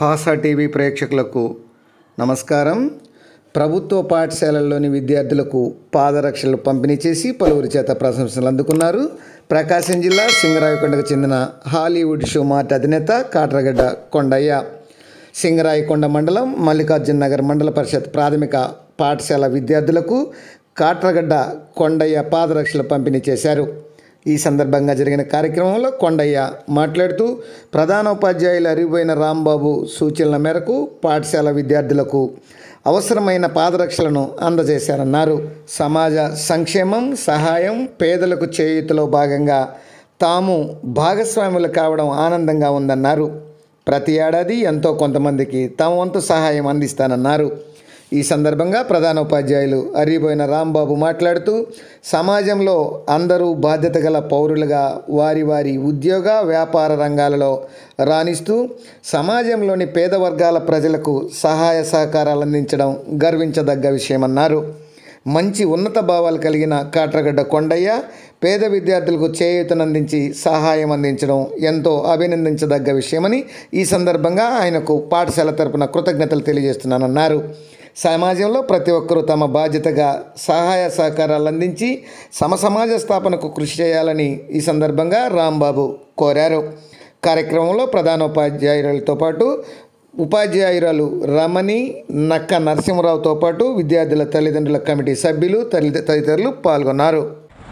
హాసా TV ప్రేక్షకులకు నమస్కారం ప్రభుత్వ పాఠశాలల్లోని విద్యార్థులకు పాదరక్షలు పంపిణీ చేసి పలువురి చేత ప్రశంసలు అందుకున్నారు ప్రకాశం జిల్లా సింగరాయకొండకు చెందిన హాలీవుడ్ షో మార్ట్ అధినేత కాట్రగడ్డ కొండయ్య సింగరాయకొండ మండలం మల్లికార్జున నగర్ మండల పరిషత్ ప్రాథమిక పాఠశాల విద్యార్థులకు కాట్రగడ్డ కొండయ్య పాదరక్షలు పంపిణీ చేశారు ఈ సందర్భంగా జరిగిన కార్యక్రమంలో కొండయ్య మాట్లాడుతూ ప్రధానోపాధ్యాయులు అరిగిపోయిన రాంబాబు సూచనల మేరకు పాఠశాల విద్యార్థులకు అవసరమైన పాదరక్షలను అందజేశారన్నారు సమాజ సంక్షేమం సహాయం పేదలకు చేయూతలో భాగంగా తాము భాగస్వాములు కావడం ఆనందంగా ఉందన్నారు ప్రతి ఏడాది ఎంతో కొంతమందికి తమ వంతు సహాయం అందిస్తానన్నారు ఈ సందర్భంగా ప్రధానోపాధ్యాయులు అరిబోయిన రాంబాబు మాట్లాడుతూ సమాజంలో అందరూ బాధ్యత గల పౌరులుగా వారి వారి ఉద్యోగ వ్యాపార రంగాలలో రాణిస్తూ సమాజంలోని పేద వర్గాల ప్రజలకు సహాయ సహకారాలు అందించడం గర్వించదగ్గ విషయమన్నారు మంచి ఉన్నత భావాలు కలిగిన కాట్రగడ్డ కొండయ్య పేద విద్యార్థులకు చేయూతనందించి సహాయం అందించడం ఎంతో అభినందించదగ్గ విషయమని ఈ సందర్భంగా ఆయనకు పాఠశాల తరపున కృతజ్ఞతలు తెలియజేస్తున్నానన్నారు సమాజంలో ప్రతి ఒక్కరూ తమ బాధ్యతగా సహాయ సహకారాలు అందించి సమసమాజ స్థాపనకు కృషి చేయాలని ఈ సందర్భంగా రాంబాబు కోరారు కార్యక్రమంలో ప్రధానోపాధ్యాయులతో పాటు ఉపాధ్యాయురాలు రమణి నక్క నరసింహరావుతో పాటు విద్యార్థుల తల్లిదండ్రుల కమిటీ సభ్యులు తల్లి తదితరులు పాల్గొన్నారు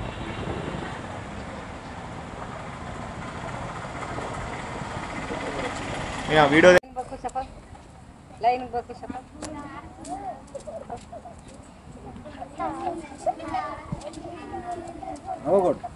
యా వీడియో लाइन बकू सफल लाइन बकू सफल అవ్వకూడదు